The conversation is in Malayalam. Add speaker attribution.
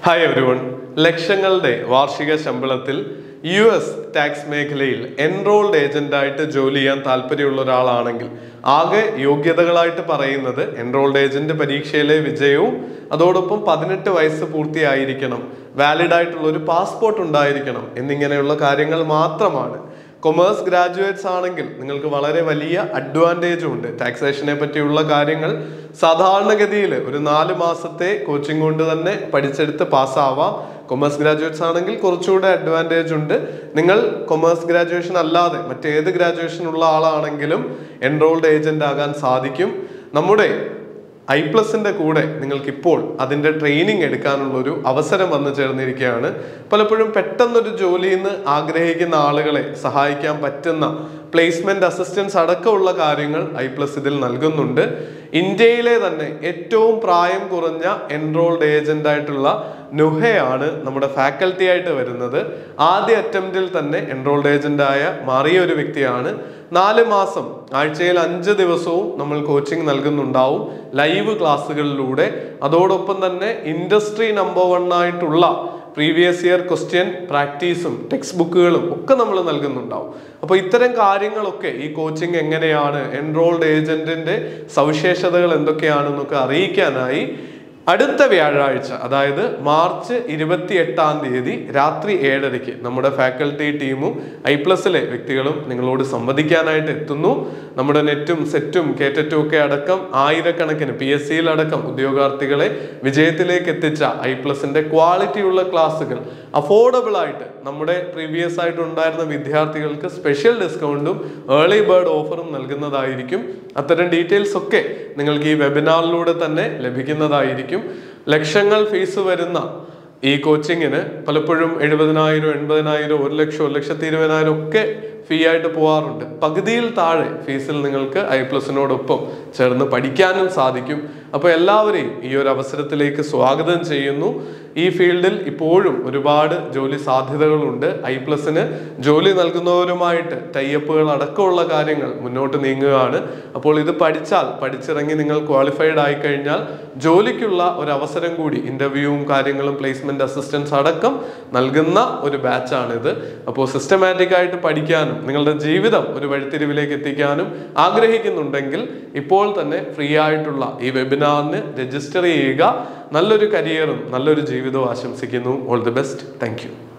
Speaker 1: ഹായ് എവരിവൺ ലക്ഷങ്ങളുടെ വാർഷിക ശമ്പളത്തിൽ യു എസ് ടാക്സ് മേഖലയിൽ എൻറോൾഡ് ഏജന്റായിട്ട് ജോലി ചെയ്യാൻ താല്പര്യമുള്ള ഒരാളാണെങ്കിൽ ആകെ യോഗ്യതകളായിട്ട് പറയുന്നത് എൻറോൾഡ് ഏജന്റ് പരീക്ഷയിലെ വിജയവും അതോടൊപ്പം പതിനെട്ട് വയസ്സ് പൂർത്തിയായിരിക്കണം വാലിഡ് ആയിട്ടുള്ള ഒരു പാസ്പോർട്ട് ഉണ്ടായിരിക്കണം എന്നിങ്ങനെയുള്ള കാര്യങ്ങൾ മാത്രമാണ് കൊമേഴ്സ് ഗ്രാജുവേറ്റ്സ് ആണെങ്കിൽ നിങ്ങൾക്ക് വളരെ വലിയ അഡ്വാൻറ്റേജും ഉണ്ട് ടാക്സേഷനെ പറ്റിയുള്ള കാര്യങ്ങൾ സാധാരണഗതിയിൽ ഒരു നാല് മാസത്തെ കോച്ചിങ് കൊണ്ട് തന്നെ പഠിച്ചെടുത്ത് പാസ്സാവാം കൊമേഴ്സ് ഗ്രാജുവേറ്റ്സ് ആണെങ്കിൽ കുറച്ചുകൂടെ അഡ്വാൻറ്റേജ് ഉണ്ട് നിങ്ങൾ കൊമേഴ്സ് ഗ്രാജുവേഷൻ അല്ലാതെ മറ്റേത് ഗ്രാജുവേഷൻ ഉള്ള ആളാണെങ്കിലും എൻറോൾഡ് ഏജന്റ് ആകാൻ സാധിക്കും നമ്മുടെ ഐ പ്ലസിന്റെ കൂടെ നിങ്ങൾക്ക് ഇപ്പോൾ അതിന്റെ ട്രെയിനിങ് എടുക്കാനുള്ള ഒരു അവസരം വന്നു ചേർന്നിരിക്കുകയാണ് പലപ്പോഴും പെട്ടെന്നൊരു ജോലിയിൽ നിന്ന് ആഗ്രഹിക്കുന്ന ആളുകളെ സഹായിക്കാൻ പറ്റുന്ന പ്ലേസ്മെന്റ് അസിസ്റ്റൻസ് അടക്കമുള്ള കാര്യങ്ങൾ ഐ പ്ലസ് ഇതിൽ നൽകുന്നുണ്ട് ഇന്ത്യയിലെ തന്നെ ഏറ്റവും പ്രായം കുറഞ്ഞ എൻറോൾഡ് ഏജന്റ് ആയിട്ടുള്ള നുഹയാണ് നമ്മുടെ ഫാക്കൽറ്റി ആയിട്ട് വരുന്നത് ആദ്യ അറ്റംപ്റ്റിൽ തന്നെ എൻറോൾഡ് ഏജന്റ് ആയ മാറിയ ഒരു വ്യക്തിയാണ് നാല് മാസം ആഴ്ചയിൽ അഞ്ച് ദിവസവും നമ്മൾ കോച്ചിങ് നൽകുന്നുണ്ടാവും ലൈവ് ക്ലാസ്സുകളിലൂടെ അതോടൊപ്പം തന്നെ ഇൻഡസ്ട്രി നമ്പർ വൺ ആയിട്ടുള്ള പ്രീവിയസ് ഇയർ ക്വസ്റ്റ്യൻ പ്രാക്ടീസും ടെക്സ്റ്റ് ബുക്കുകളും ഒക്കെ നമ്മൾ നൽകുന്നുണ്ടാവും അപ്പോൾ ഇത്തരം കാര്യങ്ങളൊക്കെ ഈ കോച്ചിങ് എങ്ങനെയാണ് എൻറോൾഡ് ഏജന്റിന്റെ സവിശേഷതകൾ എന്തൊക്കെയാണെന്നൊക്കെ അറിയിക്കാനായി അടുത്ത വ്യാഴാഴ്ച അതായത് മാർച്ച് ഇരുപത്തി എട്ടാം തീയതി രാത്രി ഏഴരയ്ക്ക് നമ്മുടെ ഫാക്കൽറ്റി ടീമും ഐ പ്ലസിലെ വ്യക്തികളും നിങ്ങളോട് സംവദിക്കാനായിട്ട് എത്തുന്നു നമ്മുടെ നെറ്റും സെറ്റും കേറ്ററ്റും ഒക്കെ അടക്കം ആയിരക്കണക്കിന് പി എസ് സിയിൽ അടക്കം ഉദ്യോഗാർത്ഥികളെ വിജയത്തിലേക്ക് എത്തിച്ച ഐ പ്ലസിന്റെ ക്വാളിറ്റിയുള്ള ക്ലാസ്സുകൾ അഫോർഡബിൾ ആയിട്ട് നമ്മുടെ പ്രീവിയസ് ആയിട്ട് ഉണ്ടായിരുന്ന വിദ്യാർത്ഥികൾക്ക് സ്പെഷ്യൽ ഡിസ്കൗണ്ടും ഏർലി ബേർഡ് ഓഫറും നൽകുന്നതായിരിക്കും അത്തരം ഡീറ്റെയിൽസ് ഒക്കെ നിങ്ങൾക്ക് ഈ വെബിനാറിലൂടെ തന്നെ ലഭിക്കുന്നതായിരിക്കും ലക്ഷങ്ങൾ ഫീസ് വരുന്ന ഈ കോച്ചിങ്ങിന് പലപ്പോഴും എഴുപതിനായിരം എൺപതിനായിരം ഒരു ലക്ഷം ഒരു ലക്ഷത്തി ഇരുപതിനായിരം ഒക്കെ ഫീ ആയിട്ട് പോകാറുണ്ട് പകുതിയിൽ താഴെ ഫീസിൽ നിങ്ങൾക്ക് ഐ പ്ലസിനോടൊപ്പം ചേർന്ന് പഠിക്കാനും സാധിക്കും അപ്പോൾ എല്ലാവരെയും ഈ ഒരു അവസരത്തിലേക്ക് സ്വാഗതം ചെയ്യുന്നു ഈ ഫീൽഡിൽ ഇപ്പോഴും ഒരുപാട് ജോലി സാധ്യതകളുണ്ട് ഐ പ്ലസിന് ജോലി നൽകുന്നവരുമായിട്ട് ടൈഅപ്പുകൾ അടക്കമുള്ള കാര്യങ്ങൾ മുന്നോട്ട് നീങ്ങുകയാണ് അപ്പോൾ ഇത് പഠിച്ചാൽ പഠിച്ചിറങ്ങി നിങ്ങൾ ക്വാളിഫൈഡ് ആയി കഴിഞ്ഞാൽ ജോലിക്കുള്ള ഒരു അവസരം കൂടി ഇന്റർവ്യൂവും കാര്യങ്ങളും പ്ലേസ്മെന്റ് അസിസ്റ്റൻസ് അടക്കം നൽകുന്ന ഒരു ബാച്ചാണിത് അപ്പോൾ സിസ്റ്റമാറ്റിക് ആയിട്ട് പഠിക്കാനും നിങ്ങളുടെ ജീവിതം ഒരു വഴിത്തിരിവിലേക്ക് എത്തിക്കാനും ആഗ്രഹിക്കുന്നുണ്ടെങ്കിൽ ഇപ്പോൾ തന്നെ ഫ്രീ ആയിട്ടുള്ള ഈ വെബിനാറിന് രജിസ്റ്റർ ചെയ്യുക നല്ലൊരു കരിയറും നല്ലൊരു ജീവിതവും ആശംസിക്കുന്നു ഓൾ ദി ബെസ്റ്റ് താങ്ക്